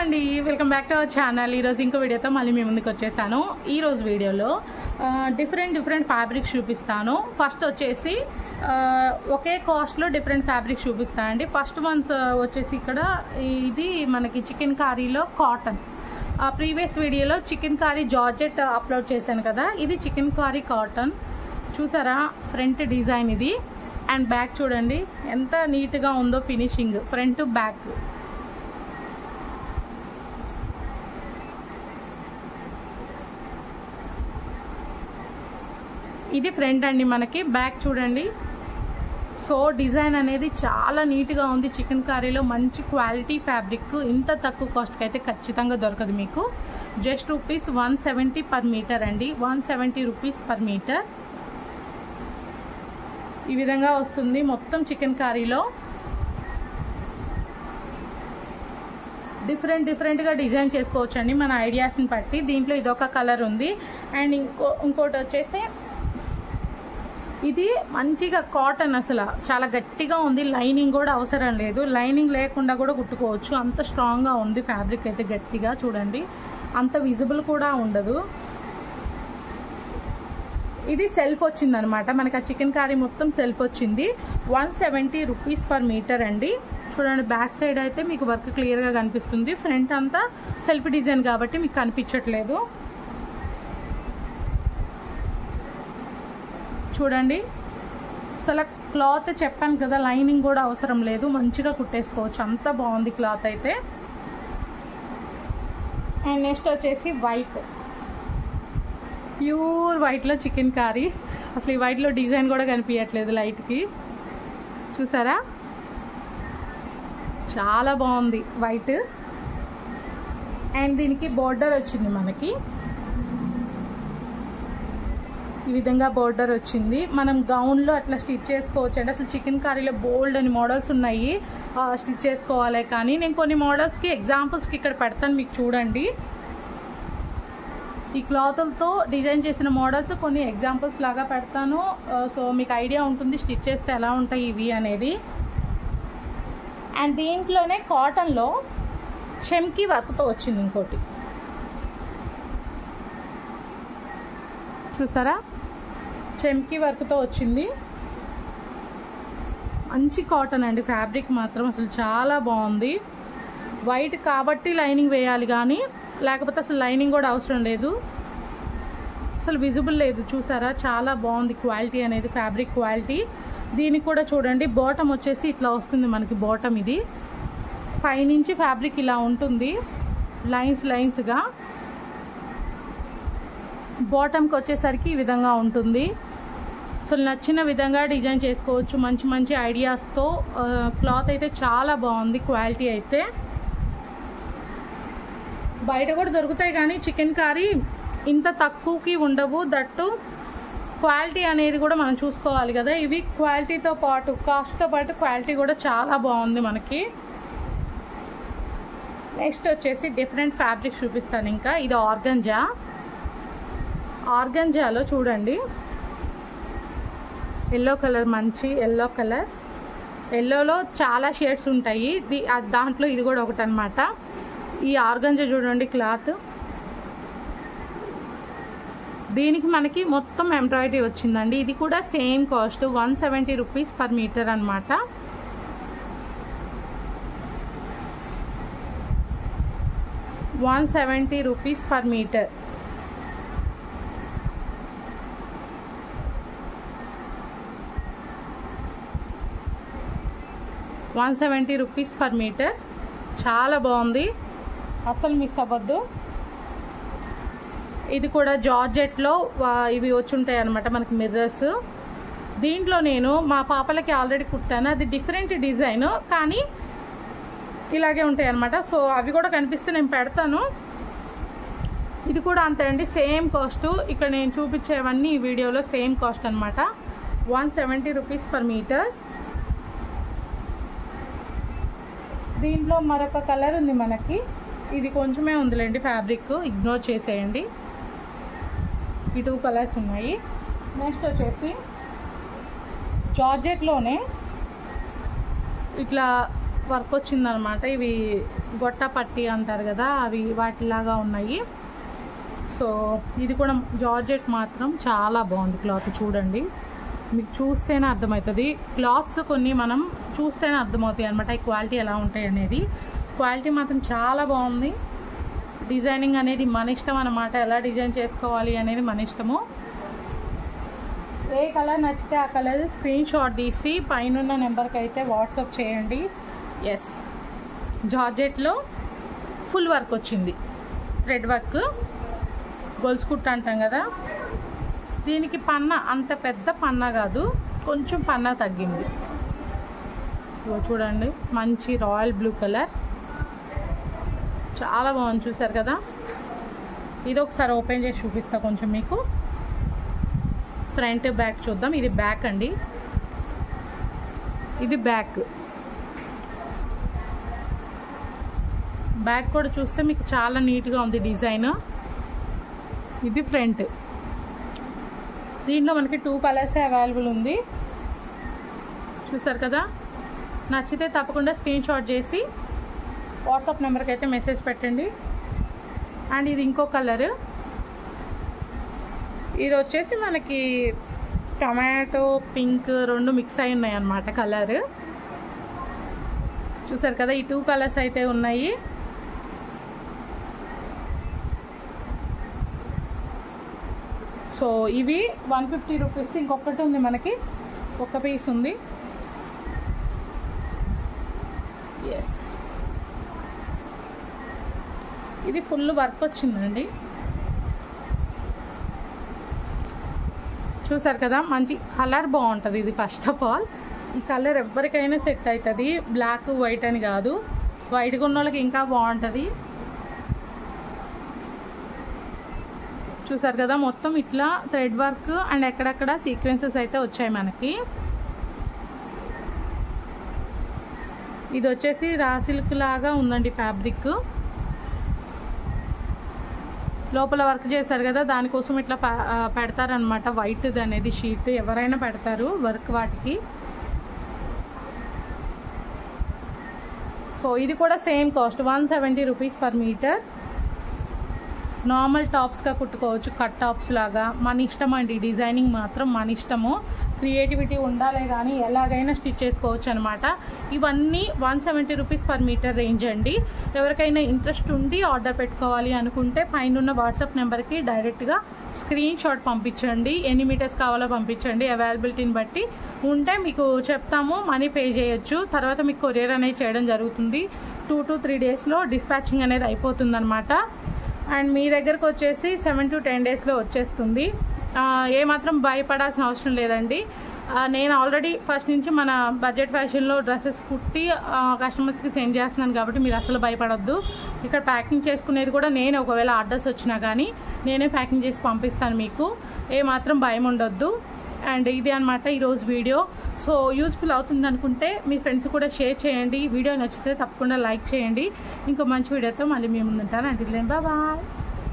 అండి welcome back to our channel ఈరోజు ఇంకో వీడియోతో మళ్ళీ మీ ముందుకు వచ్చేసాను ఈ రోజు వీడియోలో డిఫరెంట్ డిఫరెంట్ ఫ్యాబ్రిక్స్ చూపిస్తాను ఫస్ట్ వచ్చేసి ఆ, ఒకే కాస్ట్లో డిఫరెంట్ ఫ్యాబ్రిక్స్ చూపిస్తానండి ఫస్ట్ వన్స్ వచ్చేసి ఇక్కడ ఇది మనకి చికెన్ కారీలో కాటన్ ఆ ప్రీవియస్ వీడియోలో చికెన్ కారీ జార్జెట్ అప్లోడ్ చేశాను కదా ఇది చికెన్ కారీ కాటన్ చూసారా ఫ్రంట్ డిజైన్ ఇది అండ్ బ్యాక్ చూడండి ఎంత నీట్గా ఉందో ఫినిషింగ్ ఫ్రంట్ బ్యాక్ ఇది ఫ్రంట్ అండి మనకి బ్యాక్ చూడండి సో డిజైన్ అనేది చాలా నీట్గా ఉంది చికెన్ కర్రీలో మంచి క్వాలిటీ ఫ్యాబ్రిక్ ఇంత తక్కువ కాస్ట్కి అయితే ఖచ్చితంగా దొరకదు మీకు just rupees one seventy per metre అండి one seventy rupees per metre ఈ విధంగా వస్తుంది మొత్తం చికెన్ కర్రీలో డిఫరెంట్ డిఫరెంట్గా డిజైన్ చేసుకోవచ్చు అండి మన ఐడియాస్ని బట్టి దీంట్లో ఇదొక కలర్ ఉంది అండ్ ఇంకో ఇంకోటి వచ్చేసి ఇది మంచిగా కాటన్ అసలు చాలా గట్టిగా ఉంది లైనింగ్ కూడా అవసరం లేదు లైనింగ్ లేకుండా కూడా కుట్టుకోవచ్చు అంత స్ట్రాంగ్గా ఉంది ఫ్యాబ్రిక్ అయితే గట్టిగా చూడండి అంత విజిబుల్ కూడా ఉండదు ఇది సెల్ఫ్ వచ్చింది అనమాట మనకి ఆ చికెన్ కర్రీ మొత్తం సెల్ఫ్ వచ్చింది one seventy rupees per metre అండి చూడండి బ్యాక్ సైడ్ అయితే మీకు వర్క్ క్లియర్గా కనిపిస్తుంది ఫ్రంట్ అంతా సెల్ఫ్ డిజైన్ కాబట్టి మీకు కనిపించట్లేదు చూడండి అసలు క్లాత్ చెప్పాను కదా లైనింగ్ కూడా అవసరం లేదు మంచిగా కుట్టేసుకోవచ్చు అంత బాగుంది క్లాత్ అయితే అండ్ నెక్స్ట్ వచ్చేసి వైట్ ప్యూర్ వైట్లో చికెన్ కర్రీ అసలు ఈ వైట్లో డిజైన్ కూడా కనిపించట్లేదు లైట్కి చూసారా చాలా బాగుంది వైట్ అండ్ దీనికి బోర్డర్ వచ్చింది మనకి ఈ విధంగా బోర్డర్ వచ్చింది మనం గౌన్లో అట్లా స్టిచ్ చేసుకోవచ్చు అంటే అసలు చికెన్ కర్రీలో బోల్డ్ అని మోడల్స్ ఉన్నాయి స్టిచ్ చేసుకోవాలి కానీ నేను కొన్ని మోడల్స్కి ఎగ్జాంపుల్స్కి ఇక్కడ పెడతాను మీకు చూడండి ఈ క్లాతులతో డిజైన్ చేసిన మోడల్స్ కొన్ని ఎగ్జాంపుల్స్ లాగా పెడతాను సో మీకు ఐడియా ఉంటుంది స్టిచ్ చేస్తే ఎలా ఉంటాయి ఇవి అనేది అండ్ దీంట్లోనే కాటన్లో చెమ్కి వర్క్తో వచ్చింది ఇంకోటి చూసారా చెమ్కి వర్క్తో వచ్చింది మంచి కాటన్ అండి ఫ్యాబ్రిక్ మాత్రం అసలు చాలా బాగుంది వైట్ కాబట్టి లైనింగ్ వేయాలి కానీ లేకపోతే అసలు లైనింగ్ కూడా అవసరం లేదు అసలు విజిబుల్ లేదు చూసారా చాలా బాగుంది క్వాలిటీ అనేది ఫ్యాబ్రిక్ క్వాలిటీ దీనికి కూడా చూడండి బాటమ్ వచ్చేసి ఇట్లా వస్తుంది మనకి బాటమ్ ఇది పైనుంచి ఫ్యాబ్రిక్ ఇలా ఉంటుంది లైన్స్ లైన్స్గా బాటమ్కి వచ్చేసరికి ఈ విధంగా ఉంటుంది అసలు నచ్చిన విధంగా డిజైన్ చేసుకోవచ్చు మంచి మంచి ఐడియాస్తో క్లాత్ అయితే చాలా బాగుంది క్వాలిటీ అయితే బయట కూడా దొరుకుతాయి కానీ చికెన్ కర్రీ ఇంత తక్కువకి ఉండవు దట్టు క్వాలిటీ అనేది కూడా మనం చూసుకోవాలి కదా ఇవి క్వాలిటీతో పాటు కాస్ట్తో పాటు క్వాలిటీ కూడా చాలా బాగుంది మనకి నెక్స్ట్ వచ్చేసి డిఫరెంట్ ఫ్యాబ్రిక్ చూపిస్తాను ఇంకా ఇది ఆర్గంజా ఆర్గంజాలో చూడండి ఎల్లో కలర్ మంచి ఎల్లో కలర్ ఎల్లోలో చాలా షేడ్స్ ఉంటాయి ది- ఆ దాంట్లో ఇది కూడా ఒకటి అనమాట ఈ ఆర్గంజా చూడండి క్లాత్ దీనికి మనకి మొత్తం ఎంబ్రాయిడరీ వచ్చిందండి ఇది కూడా same cost one seventy rupees per metre అనమాట one seventy rupees per metre one seventy rupees per metre చాలా బాగుంది అసలు మిస్ అవ్వద్దు ఇది కూడా జార్జెట్లో వా- ఇవి వచ్చి ఉంటాయి అనమాట మనకి మిర్రర్స్ దీంట్లో నేను మా పాపలకి ఆల్రెడీ కుట్టాను అది డిఫరెంట్ డిజైన్ కానీ ఇలాగే ఉంటాయి అనమాట సో అవి కూడా కనిపిస్తే నేను పెడతాను ఇది కూడా అంతే అండి సేమ్ కాస్ట్ ఇక్కడ నేను చూపించేవన్నీ ఈ వీడియోలో సేమ్ కాస్ట్ అనమాట one seventy rupees per metre దీంట్లో మరొక కలర్ ఉంది మనకి ఇది కొంచెమే ఉందిలేండి ఫ్యాబ్రిక్ ఇగ్నోర్ చేసేయండి ఈ టూ కలర్స్ ఉన్నాయి నెక్స్ట్ వచ్చేసి జార్జెట్లోనే ఇట్లా వర్క్ వచ్చిందనమాట ఇవి గొట్ట పట్టి అంటారు కదా అవి వాటిలాగా ఉన్నాయి సో ఇది కూడా జార్జెట్ మాత్రం చాలా బాగుంది క్లాత్ చూడండి మీకు చూస్తేనే అర్థమవుతుంది క్లాత్స్ కొన్ని మనం చూస్తేనే అర్థమవుతాయి అనమాట ఈ క్వాలిటీ ఎలా ఉంటాయి అనేది క్వాలిటీ మాత్రం చాలా బాగుంది డిజైనింగ్ అనేది మన ఇష్టం అనమాట ఎలా డిజైన్ చేసుకోవాలి అనేది మన ఇష్టము ఏ కలర్ నచ్చితే ఆ కలర్ స్క్రీన్ షాట్ తీసి పైన నెంబర్కి అయితే వాట్సాప్ చేయండి ఎస్ జార్జెట్లో ఫుల్ వర్క్ వచ్చింది థ్రెడ్ వర్క్ గొలుసు కుట్ట అంటాం కదా దీనికి పన్న అంత పెద్ద పన్న కాదు కొంచెం పన్న తగ్గింది ఇదిగో చూడండి మంచి రాయల్ బ్లూ కలర్ చాలా బాగుంది చూసారు కదా ఇది ఒకసారి ఓపెన్ చేసి చూపిస్తా కొంచెం మీకు ఫ్రంట్ బ్యాక్ చూద్దాం ఇది బ్యాక్ అండి ఇది బ్యాక్ బ్యాక్ కూడా చూస్తే మీకు చాలా నీట్గా ఉంది డిజైన్ ఇది ఫ్రంట్ దీంట్లో మనకి టూ కలర్స్ అవైలబుల్ ఉంది చూసారు కదా నచ్చితే తప్పకుండా స్క్రీన్ షాట్ చేసి వాట్సాప్ నెంబర్కి అయితే మెసేజ్ పెట్టండి అండ్ ఇది ఇంకో కలర్ ఇది వచ్చేసి మనకి టమాటో పింక్ రెండు మిక్స్ అయి ఉన్నాయి అన్నమాట కలర్ చూసారు కదా ఈ టూ కలర్స్ అయితే ఉన్నాయి సో ఇవి వన్ ఫిఫ్టీ రూపీస్ ఇంకొకటి ఉంది మనకి ఒక పీస్ ఉంది ఎస్ ఇది ఫుల్ వర్క్ వచ్చిందండి చూసారు కదా మంచి కలర్ బాగుంటుంది ఇది ఫస్ట్ ఆఫ్ ఆల్ ఈ కలర్ ఎవరికైనా సెట్ అవుతుంది బ్లాక్ వైట్ అని కాదు వైట్గా ఉన్న వాళ్ళకి ఇంకా బాగుంటుంది చూసారు కదా మొత్తం ఇట్లా థ్రెడ్ వర్క్ అండ్ ఎక్కడెక్కడ సీక్వెన్సెస్ అయితే వచ్చాయి మనకి ఇది వచ్చేసి రా సిల్క్ లాగా ఉందండి ఫ్యాబ్రిక్ లోపల వర్క్ చేశారు కదా దానికోసం ఇట్లా ప- ఆ, పెడతారనమాట వైట్ అనేది షీట్ ఎవరైనా పెడతారు వర్క్ వాటికి సో ఇది కూడా same cost one seventy rupees per metre normal టాప్స్గా కుట్టుకోవచ్చు కట్ టాప్స్ లాగా మన ఇష్టం అండి డిజైనింగ్ మాత్రం మన ఇష్టము క్రియేటివిటీ ఉండాలే కానీ ఎలాగైనా స్టిచ్ చేసుకోవచ్చు అనమాట ఇవన్నీ one seventy rupees per metre range అండి ఎవరికైనా ఇంట్రెస్ట్ ఉండి ఆర్డర్ పెట్టుకోవాలి అనుకుంటే పైన ఉన్న వాట్సాప్ నెంబర్కి డైరెక్ట్గా స్క్రీన్ షాట్ పంపించండి ఎన్ని మీటర్స్ కావాలో పంపించండి అవైలబిలిటీని బట్టి ఉంటే మీకు చెప్తాము మనీ పే చేయొచ్చు తర్వాత మీకు కొరియర్ అనేది చేయడం జరుగుతుంది టూ టు త్రీ డేస్లో డిస్పాచింగ్ అనేది అయిపోతుంది అండ్ మీ దగ్గరకు వచ్చేసి సెవెన్ టు టెన్ డేస్లో వచ్చేస్తుంది ఆ, ఏమాత్రం భయపడాల్సిన అవసరం లేదండి ఆ, నేను ఆల్రెడీ ఫస్ట్ నుంచి మన బడ్జెట్ ఫ్యాషన్లో డ్రెస్సెస్ కుట్టి కస్టమర్స్కి సెండ్ చేస్తున్నాను కాబట్టి మీరు అసలు భయపడొద్దు ఇక్కడ ప్యాకింగ్ చేసుకునేది కూడా నేను ఒకవేళ ఆర్డర్స్ వచ్చినా కానీ నేనే ప్యాకింగ్ చేసి పంపిస్తాను మీకు ఏమాత్రం భయం ఉండొద్దు అండ్ ఇది అనమాట ఈరోజు వీడియో సో యూస్ఫుల్ అవుతుంది అనుకుంటే మీ ఫ్రెండ్స్ కూడా షేర్ చేయండి వీడియో నచ్చితే తప్పకుండా లైక్ చేయండి ఇంకో మంచి వీడియోతో మళ్ళీ మేము ఉంటాను అంటే బాయ్